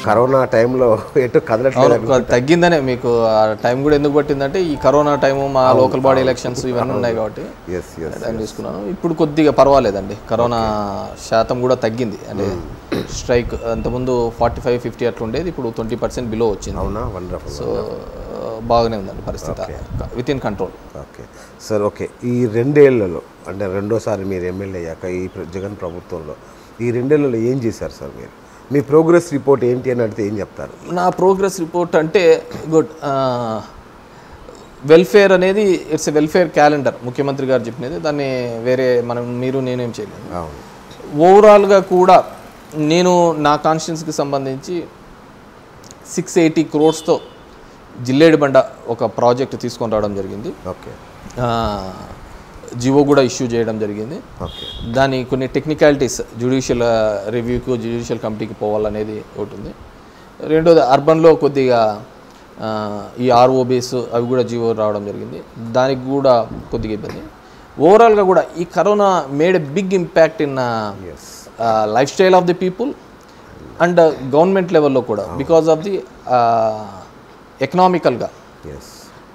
Corona టైంలో ఎటు కదలట్లేదు అవును, తగ్గిందనే మీకు ఆ టైం కూడా ఎందుకు పట్టిందంటే ఈ కరోనా టైము మా లోకల్ బాడీ ఎలక్షన్స్ ఇవన్నీ ఉన్నాయి కాబట్టి ఎస్ ఎస్ టైం తీసుకున్నాను ఇప్పుడు కొద్దిగా పర్వాలేదండి కరోనా శాతం కూడా తగ్గింది అంటే స్ట్రైక్ అంతకుముందు ఫార్టీ ఫైవ్ ఫిఫ్టీ అట్లా ఉండేది ఇప్పుడు ట్వంటీ పర్సెంట్ బిలో వచ్చింది అవునా వండర్ఫుల్ సో బాగానే ఉందండి పరిస్థితి with in control okay sir okay ఈ రెండేళ్లలో అంటే రెండోసారి మీరు ఎమ్మెల్యే అయ్యాక ఈ ప్ర- జగన్ ప్రభుత్వంలో ఈ రెండేళ్లలో ఏం చేశారు సార్ మీరు మీ ప్రోగ్రెస్ రిపోర్ట్ ఏంటి అని అడిగితే ఏం చెప్తారు నా ప్రోగ్రెస్ రిపోర్ట్ అంటే గుడ్ వెల్ఫేర్ అనేది ఇట్స్ ఎ వెల్ఫేర్ క్యాలెండర్ ముఖ్యమంత్రి గారు చెప్పినది దాన్ని వేరే మనం మీరు నేనేం చేయలేము అవును ఓవరాల్గా కూడా నేను నా కాన్స్టిట్యున్సీకి సంబంధించి సిక్స్ ఎయిటీ క్రోర్స్తో జిల్లేడు బండ ఒక ప్రాజెక్ట్ తీసుకొని రావడం జరిగింది ఓకే జివో కూడా ఇష్యూ చేయడం జరిగింది ఓకే దాని కొన్ని టెక్నికాలిటీస్ జ్యుడిషియల్ రివ్యూకు జ్యుడిషియల్ కమిటీకి పోవాలనేది ఒకటి ఉంది రెండోది అర్బన్లో కొద్దిగా ఆ, ఈ ఆర్ఓబీస్ అవి కూడా జీవో రావడం జరిగింది దానికి కూడా కొద్దిగా ఇబ్బంది ఓవరాల్గా కూడా ఈ corona made a big impact in its life style of the people and government లెవెల్లో కూడా బికాస్ ఆఫ్ ది ఎకనామికల్గా ఎస్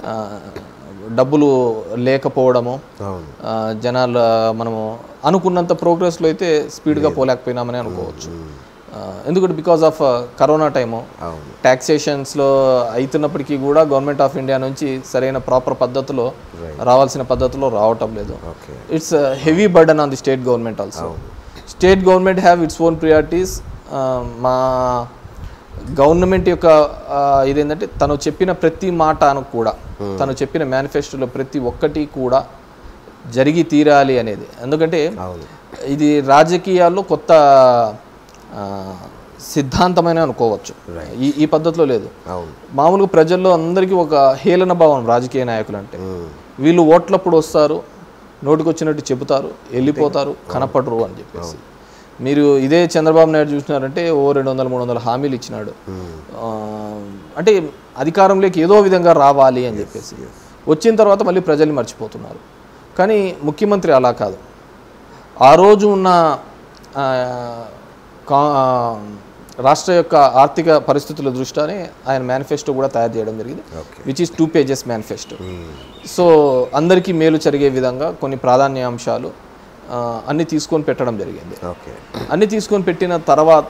డబ్బులు లేకపోవడము అవును ఆ, జనాల మనము అనుకున్నంత ప్రోగ్రెస్లో అయితే స్పీడ్గా పోలేకపోయినామని అనుకోవచ్చు ఆ, ఎందుకంటే బికాస్ ఆఫ్ కరోనా టైము అవును ట్యాక్సేషన్స్లో అవుతున్నప్పటికీ కూడా గవర్నమెంట్ ఆఫ్ ఇండియా నుంచి సరైన ప్రాపర్ పద్ధతిలో రావాల్సిన పద్ధతిలో రావటం లేదు okay it's heavy burden on the state government also state government have its own priorities మా గవర్నమెంట్ యొక్క ఆ, ఇదేంటంటే తను చెప్పిన ప్రతి మాటను కూడా తను చెప్పిన మేనిఫెస్టోలో ప్రతి ఒక్కటి కూడా జరిగి తీరాలి అనేది ఎందుకంటే అవును ఇది రాజకీయాల్లో కొత్త ఆ, సిద్ధాంతమైన అనుకోవచ్చు ఈ ఈ పద్ధతిలో లేదు అవును మామూలుగా ప్రజల్లో అందరికీ ఒక హేళన భావం రాజకీయ నాయకులు అంటే మ్మ్. వీళ్ళు ఓట్లప్పుడు వస్తారు నోటికొచ్చినట్టు చెబుతారు వెళ్ళిపోతారు కనపడరు అని చెప్పేసి మీరు ఇదే చంద్రబాబు నాయుడు చూసినారంటే ఓ రెండు వందల మూడు వందల హామీలు ఇచ్చినాడు ఆ, అంటే అధికారంలోకి ఏదో విధంగా రావాలి అని చెప్పేసి వచ్చిన తర్వాత మళ్ళీ ప్రజల్ని మర్చిపోతున్నారు కానీ ముఖ్యమంత్రి అలా కాదు ఆ రోజు ఉన్న ఆ, కా- ఆ, రాష్ట్ర యొక్క ఆర్థిక పరిస్థితుల దృష్ట్యానే ఆయన మేనిఫెస్టో కూడా తయారు చేయడం జరిగింది okay which is two pages manifesto hmm. So అందరికీ మేలు జరిగే విధంగా కొన్ని ప్రాధాన్యాంశాలు ఆ, అన్ని తీసుకొని పెట్టడం జరిగింది ఓకే అన్ని తీసుకొని పెట్టిన తర్వాత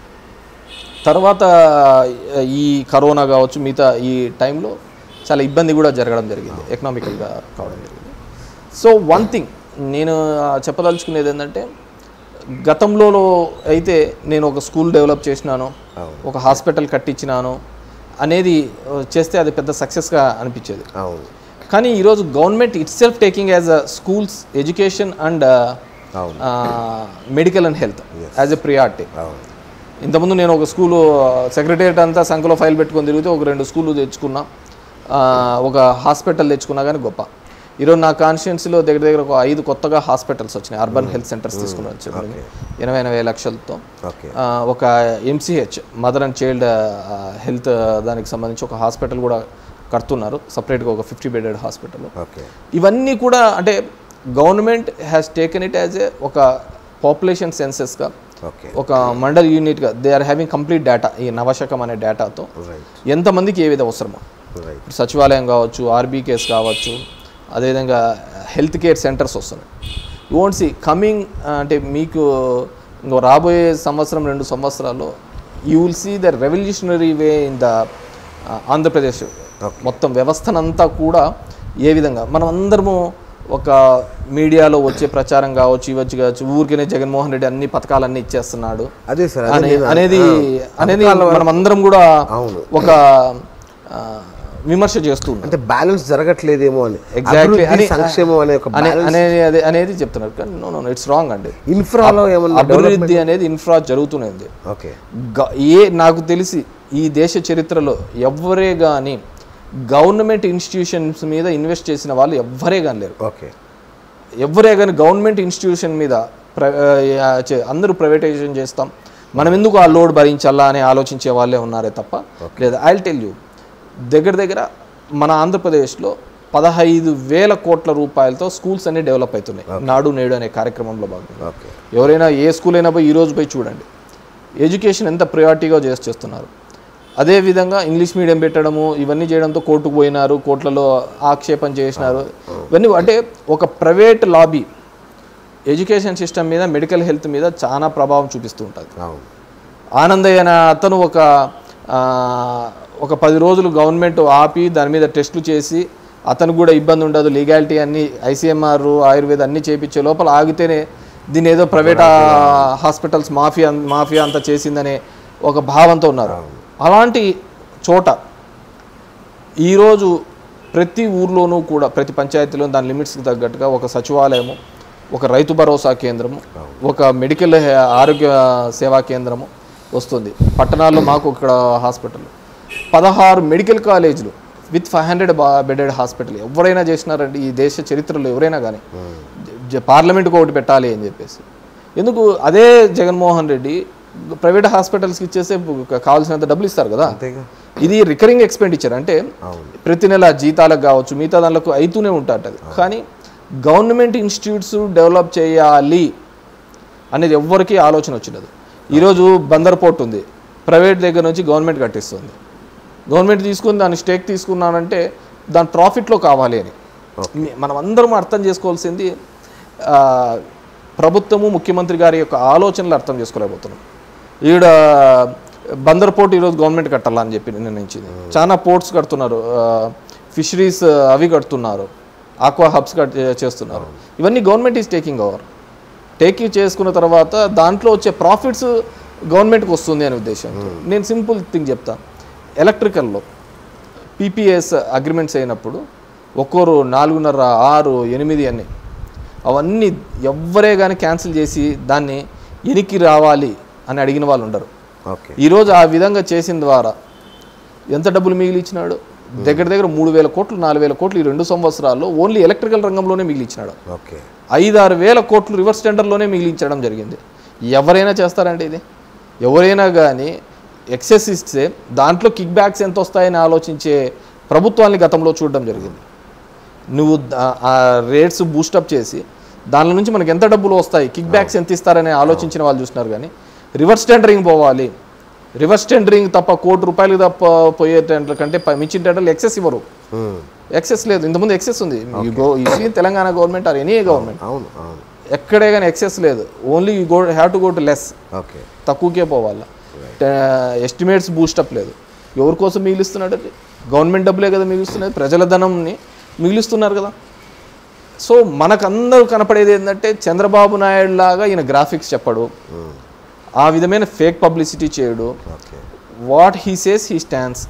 తర్వాత ఈ కరోనా కావచ్చు మిగతా ఈ టైంలో చాలా ఇబ్బంది కూడా జరగడం జరిగింది ఎకనామికల్గా కావడం జరిగింది సో వన్ థింగ్ నేను ఆ, చెప్పదలుచుకునేది ఏంటంటే గతంలో అయితే నేను ఒక స్కూల్ డెవలప్ చేసినాను అవును. ఒక హాస్పిటల్ కట్టించినాను అనేది ఆ, చేస్తే అది పెద్ద సక్సెస్గా అనిపించేది అవును కానీ ఈరోజు government it self taking as a schools education and అవును medical and health as a priority అవును ఇంతకుముందు నేను ఒక స్కూలు సెక్రటరియట్ అంతా సంఖ్యలో ఫైల్ పెట్టుకొని తిరిగితే ఒక రెండు స్కూళ్ళు తెచ్చుకున్నా ఆ, ఒక హాస్పిటల్ తెచ్చుకున్నా కానీ గొప్ప ఈరోజు నా కాన్స్టిట్యున్సీలో దగ్గర దగ్గర ఒక ఐదు కొత్తగా హాస్పిటల్స్ వచ్చినాయి అర్బన్ హెల్త్ సెంటర్స్ తీసుకుని వచ్చారు ఎనభై ఎనభై లక్షలతో ఓకే ఆ, ఒక MCH mother and child health దానికి సంబంధించి ఒక హాస్పిటల్ కూడా కడుతున్నారు సపరేట్గా ఒక ఫిఫ్టీ బెడెడ్ హాస్పిటల్ ఓకే ఇవన్నీ కూడా అంటే government has taken it as a ఒక పాపులేషన్ సెన్సెస్గా ఓకే ఒక మండల్ యూనిట్గా they are having complete data ఈ నవశకం అనే డేటాతో రైట్ ఎంతమందికి ఏ విధ అవసరమో రైట్ ఇప్పుడు సచివాలయం కావచ్చు ఆర్బీకేస్ కావచ్చు అదేవిధంగా హెల్త్ కేర్ సెంటర్స్ వస్తున్నాయి యూ వాంట్ సి కమింగ్ అంటే మీకు ఇంకో రాబోయే సంవత్సరం రెండు సంవత్సరాల్లో you will see the revolutionary way in the Andhra Pradesh మొత్తం వ్యవస్థనంతా కూడా ఏ విధంగా మనం అందరము ఒక మీడియాలో వచ్చే ప్రచారం కావచ్చు ఇవ్వచ్చు కావచ్చు ఊరికనే జగన్మోహన్ రెడ్డి అన్ని పథకాలన్నీ ఇచ్చేస్తున్నాడు అదే సార్ అదే అనే- నేను- అనేది అనేది మనం అందరం కూడా అవును. ఒక ఆ, విమర్శ చేస్తూ ఉన్నాం అంటే బ్యాలెన్స్ జరగట్లేదేమో అని ఎగ్జాక్ట్లీ అభివృద్ధి, అని సంక్షేమం అనే ఒక అనే- అనేది అదే- అనేది చెప్తున్నారు కానీ నో నో ఇట్స్ రాంగ్ అండి ఇన్ఫ్రాలో ఏమన్నా అభివృద్ధి అనేది ఇన్ఫ్రా జరుగుతూనే ఉంది ఓకే గ- ఏ నాకు తెలిసి ఈ దేశ చరిత్రలో ఎవ్వరే కానీ గవర్నమెంట్ ఇన్స్టిట్యూషన్స్ మీద ఇన్వెస్ట్ చేసిన వాళ్ళు ఎవ్వరే కానీ లేరు ఓకే ఎవరే కానీ గవర్నమెంట్ ఇన్స్టిట్యూషన్ మీద ప్ర ఆ, చే- అందరూ ప్రైవేటైజేషన్ చేస్తాం మనం ఎందుకు ఆ లోడ్ భరించాలా అని ఆలోచించే వాళ్ళే ఉన్నారే తప్ప లేదా ఐ టెల్ యూ దగ్గర దగ్గర మన ఆంధ్రప్రదేశ్లో పదహైదు వేల కోట్ల రూపాయలతో స్కూల్స్ అన్ని డెవలప్ అవుతున్నాయి నాడు నేడు అనే కార్యక్రమంలో భాగంగా ఓకే ఎవరైనా ఏ స్కూల్ అయినా పోయి ఈ రోజు పోయి చూడండి ఎడ్యుకేషన్ ఎంత ప్రయారిటీగా చేసి చేస్తున్నారు అదేవిధంగా ఇంగ్లీష్ మీడియం పెట్టడము ఇవన్నీ చేయడంతో కోర్టుకు పోయినారు కోర్టులలో ఆక్షేపం చేసినారు ఇవన్నీ అంటే ఒక ప్రైవేట్ లాబీ ఎడ్యుకేషన్ సిస్టమ్ మీద మెడికల్ హెల్త్ మీద చాలా ప్రభావం చూపిస్తూ ఉంటుంది అవును ఆనందయ్య అనే అతను ఒక ఆ, ఒక పది రోజులు గవర్నమెంట్ ఆపి దాని మీద టెస్టులు చేసి అతనికి కూడా ఇబ్బంది ఉండదు లీగాలిటీ అన్ని ఐసీఎంఆర్ ఆయుర్వేద అన్ని చేపించే లోపల ఆగితేనే దీన్ని ఏదో ప్రైవేట్ హాస్పిటల్స్ మాఫియా మాఫియా అంతా చేసిందనే ఒక భావంతో ఉన్నారు అలాంటి చోట ఈరోజు ప్రతి ఊర్లోనూ కూడా ప్రతి పంచాయతీలో దాని లిమిట్స్కి తగ్గట్టుగా ఒక సచివాలయము ఒక రైతు భరోసా కేంద్రము ఒక మెడికల్ హె- ఆరోగ్య సేవా కేంద్రము వస్తుంది పట్టణాల్లో మాకు ఇక్కడ హాస్పిటల్ పదహారు మెడికల్ కాలేజీలు with five hundred bedded hospital ఎవరైనా చేసినారండి ఈ దేశ చరిత్రలో ఎవరైనా కానీ పార్లమెంట్కి ఒకటి పెట్టాలి అని చెప్పేసి ఎందుకు అదే జగన్మోహన్ రెడ్డి ప్రైవేట్ హాస్పిటల్స్కి ఇచ్చేస్తే కావాల్సినంత డబ్బులు ఇస్తారు కదా అంతేగా ఇది రికరింగ్ ఎక్స్పెండిచర్ అంటే ప్రతి నెల జీతాలకు కావచ్చు మిగతా దానిలకు అవుతూనే ఉంటారు అది కానీ గవర్నమెంట్ ఇన్స్టిట్యూట్స్ డెవలప్ చేయాలి అనేది ఎవ్వరికీ ఆలోచన వచ్చినది ఈరోజు బందర్ పోర్ట్ ఉంది ప్రైవేట్ దగ్గర నుంచి గవర్నమెంట్ కట్టిస్తుంది గవర్నమెంట్ తీసుకుని దాని స్టేక్ తీసుకున్నానంటే దాని ప్రాఫిట్లో కావాలి అని మీ- మనం అందరం అర్థం చేసుకోవాల్సింది ఆ, ప్రభుత్వము ముఖ్యమంత్రి గారి యొక్క ఆలోచనలు అర్థం చేసుకోలేకపోతున్నాం ఈడ బందర్ పోర్ట్ ఈరోజు గవర్నమెంట్ కట్టాలని చెప్పి నిర్ణయించింది చాలా పోర్ట్స్ కడుతున్నారు ఫిషరీస్ అవి కడుతున్నారు ఆక్వా హబ్స్ కట్ చేస్తున్నారు ఇవన్నీ government is taking over taking చేసుకున్న తర్వాత దాంట్లో వచ్చే ప్రాఫిట్స్ గవర్నమెంట్కి వస్తుంది అనే ఉద్దేశం నేను సింపుల్ థింగ్ చెప్తాను ఎలక్ట్రికల్లో పీపీఎస్ అగ్రిమెంట్స్ అయినప్పుడు ఒక్కోరు నాలుగున్నర ఆరు ఎనిమిది అన్ని అవన్నీ ఎవ్వరే కానీ క్యాన్సిల్ చేసి దాన్ని ఎనికి రావాలి అని అడిగిన వాళ్ళు ఉండరు ఓకే ఈరోజు ఆ విధంగా చేసిన ద్వారా ఎంత డబ్బులు మిగిలిచ్చినాడు దగ్గర దగ్గర మూడు వేల కోట్లు నాలుగు వేల కోట్లు ఈ రెండు సంవత్సరాల్లో ఓన్లీ ఎలక్ట్రికల్ రంగంలోనే మిగిలిచ్చినాడు ఓకే ఐదు ఆరు వేల కోట్లు రివర్స్ టెండర్లోనే మిగిలించడం జరిగింది ఎవరైనా చేస్తారండి ఇది ఎవరైనా కానీ ఎక్సెస్ ఇస్తే దాంట్లో కిక్ బ్యాక్స్ ఎంత వస్తాయని ఆలోచించే ప్రభుత్వాన్ని గతంలో చూడడం జరిగింది నువ్వు దా- ఆ రేట్స్ బూస్టప్ చేసి దాని నుంచి మనకి ఎంత డబ్బులు వస్తాయి కిక్ బ్యాక్స్ ఎంత ఇస్తారని ఆలోచించిన వాళ్ళు చూస్తున్నారు కానీ రివర్స్ టెండరింగ్ పోవాలి రివర్స్ టెండరింగ్ తప్ప కోటి రూపాయలు తప్ప పోయే టెండర్ కంటే ప- మించిన టెండర్లు ఎక్సెస్ ఇవ్వరు ఉమ్. ఎక్సెస్ లేదు ఇంతకుముందు ఎక్సెస్ ఉంది ఈ గో ఈ సీ Telangana government are any government అవును అవును ఎక్కడే కానీ ఎక్సెస్ లేదు only you go have to go to less okay తక్కువకే పోవాలా ఎస్టిమేట్స్ బూస్టప్ లేదు ఎవరి కోసం మిగిలిస్తున్నాడు అది గవర్నమెంట్ డబ్బులే కదా మిగులుస్తున్నది ప్రజల ధనంని మిగిలిస్తున్నారు కదా సో మనకందరూ కనపడేది ఏంటంటే చంద్రబాబు నాయుడు లాగా ఈయన గ్రాఫిక్స్ చెప్పడు ఉమ్. ఆ విధమైన ఫేక్ పబ్లిసిటీ చేయడు okay what he says he stands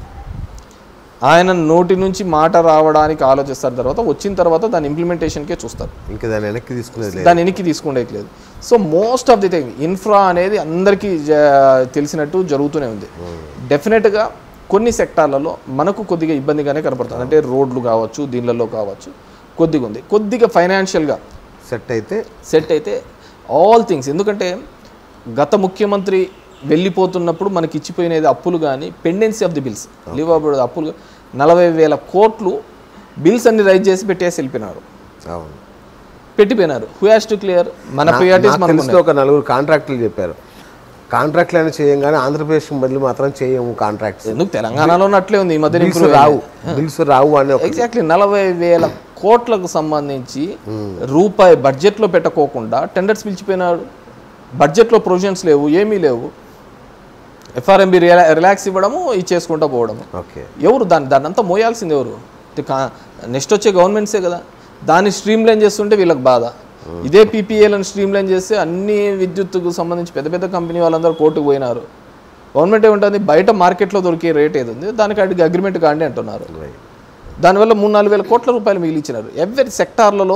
ఆయన నోటి నుంచి మాట రావడానికి ఆలోచిస్తారు తర్వాత వచ్చిన తర్వాత దాని ఇంప్లిమెంటేషన్కే చూస్తారు ఇంకా దాన్ని వెనక్కి తీసుకునేది లేదు దాన్ని వెనక్కి తీసుకునేది లేదు so most of the thing infra అనేది అందరికీ జ- తెలిసినట్టు జరుగుతూనే ఉంది డెఫినెట్గా కొన్ని సెక్టార్లలో మనకు కొద్దిగా ఇబ్బందిగానే కనపడుతుంది అంటే రోడ్లు కావచ్చు దీనిలలో కావచ్చు కొద్దిగా ఉంది కొద్దిగా ఫైనాన్షియల్గా సెట్ అయితే సెట్ అయితే ఆల్ థింగ్స్ ఎందుకంటే గత ముఖ్యమంత్రి వెళ్ళిపోతున్నప్పుడు మనకి ఇచ్చిపోయినది అప్పులు కానీ pendency of the bills leave అప్పుడు అప్పులు నలభై వేల కోట్లు బిల్స్ అన్ని రైజ్ చేసి పెట్టేసి వెళ్ళిపోయినారు అవును పెట్టిపోయినారు హూ హ్యాస్ టు క్లియర్ మన ప్రియారిటీస్ నాకు మనకు తెలిసిన ఒక నలుగురు కాంట్రాక్టులు చెప్పారు కాంట్రాక్ట్లు అయినా చేయంగానే ఆంధ్రప్రదేశ్ బదులు మాత్రం చేయము కాంట్రాక్ట్స్ ఎందుకు తెలంగాణలో అట్లే ఉంది ఈ మధ్య బిల్స్ రావు బిల్స్ రావు అని ఒక ఎగ్జాక్ట్లీ నలభై వేల కోట్లకు సంబంధించి రూపాయి బడ్జెట్లో పెట్టకోకుండా టెండర్స్ పిలిచిపోయినాడు బడ్జెట్లో ప్రొవిజన్స్ లేవు ఏమీ లేవు ఎఫ్ఆర్ఎంబి రిలాక్స్ ఇవ్వడము ఇచ్చేసుకుంటా పోవడము ఓకే ఎవరు దాన్ని దాన్ని అంతా మోయాల్సింది ఎవరు నెక్స్ట్ వచ్చే గవర్నమెంట్సే కదా దాన్ని స్ట్రీమ్ లైన్ చేస్తుంటే వీళ్ళకి బాధ ఇదే పీపీఏలను స్ట్రీమ్ లైన్ చేస్తే అన్ని విద్యుత్తుకు సంబంధించి పెద్ద పెద్ద కంపెనీ వాళ్ళందరూ కోర్టుకు పోయినారు గవర్నమెంట్ ఏముంటుంది బయట మార్కెట్లో దొరికే రేట్ ఏది ఉంది దానికి అడిగి అగ్రిమెంట్ కాండి అంటున్నారు దానివల్ల మూడు నాలుగు వేల కోట్ల రూపాయలు మిగిలిచ్చినారు ఎవరి సెక్టార్లలో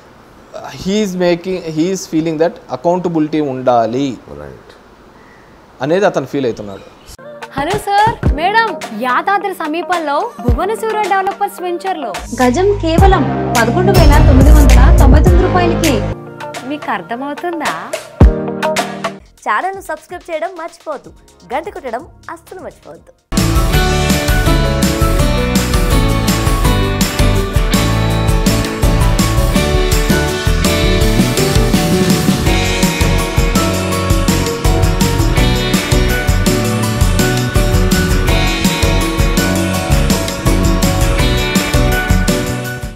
he's making he's feeling that accountability ఉండాలి రైట్ అనేది అతను ఫీల్ అవుతున్నాడు హలో సార్ మేడం యాదాద్రి సమీపంలో భువనసూర డెవలపర్స్ వెంచర్ లో గజం కేవలం పదకొండు వేల తొమ్మిది వందల తొంభై తొమ్మిది రూపాయలకి మీకు అర్థమవుతుందా ఛానల్ను సబ్స్క్రైబ్ చేయడం మర్చిపోవద్దు గంట కొట్టడం అస్సలు మర్చిపోవద్దు